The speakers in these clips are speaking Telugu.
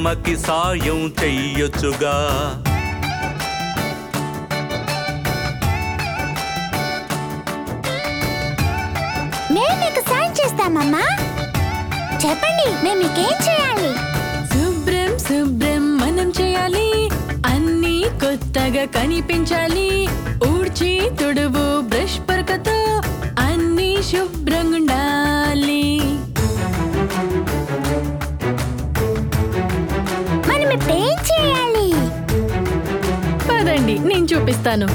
అమ్మకి సాయం చెయ్యొచ్చుగా మేము మీకు సాయం చేస్తామమ్మా చెప్పండి మేము మీకేం చేయాలి శుభ్రం శుభ్రం మనం చేయాలి అన్నీ కొత్తగా కనిపించాలి ఊడ్చి తుడువు బ్రష్ పరకతో అన్నీ శుభ్రంగా ఉండాలి మనం ఇప్పుడేం చేయాలి పదండి నేను చూపిస్తాను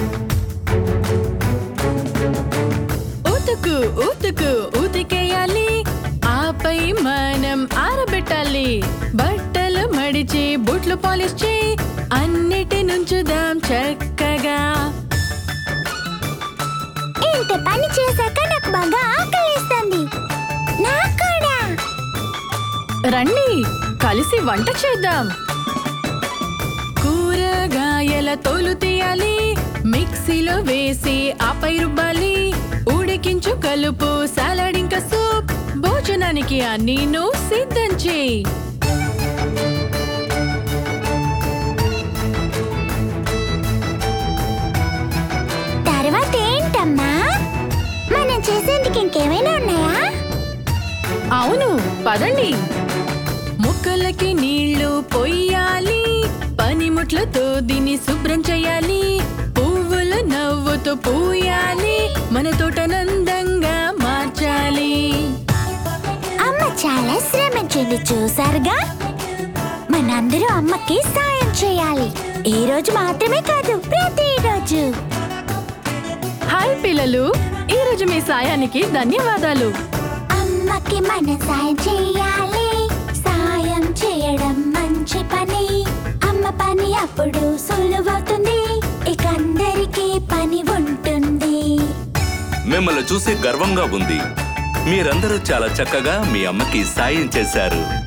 ఉతుకు ఉతుకు ఉతికేయాలి ఆపై మనం ఆరబెట్టాలి బట్టలు మడిచి బుట్లు పాలిష్ చేయి అన్నిటి నుంచుదాం చక్కగా ఇంత పని చేశాక నాకు బాగా ఆకలిస్తుంది నాకు కూడా రండి కలిసి వంట చేద్దాం కూరగాయల తోలు తీయాలి మిక్సీలో వేసి ఆపై రుబ్బాలి ఉడికించు కలుపు సాలడ్ ఇంకా సూప్ భోజనానికి అన్నీను సిద్ధం చేయి తర్వాత ఏంటమ్మా మనం చేసేందుకు ఇంకేమైనా ఉన్నాయా అవును పదండి మొక్కలకి నీళ్లు పొయ్యాలి పనిముట్లతో దీన్ని శుభ్రం చేయాలి పువ్వులు నవ్వుతో పూయాలి మన తోటనందంగా మార్చాలి అమ్మ చాలా శ్రమించింది చూసారుగా మనందరూ అమ్మకి సాయం చేయాలి ఈ రోజు మాత్రమే కాదు ప్రతిరోజు హాయ్ పిల్లలు ఈ రోజు మీ సాయానికి ధన్యవాదాలు అమ్మకి మన సాయం చేయాలి సాయం చేయడం మంచి పని అమ్మ పని అప్పుడు సులువవుతుంది ఇక అందరికీ పని ఉంటుంది మిమ్మల్ని చూసి గర్వంగా ఉంది మీరందరూ చాలా చక్కగా మీ అమ్మకి సాయం చేశారు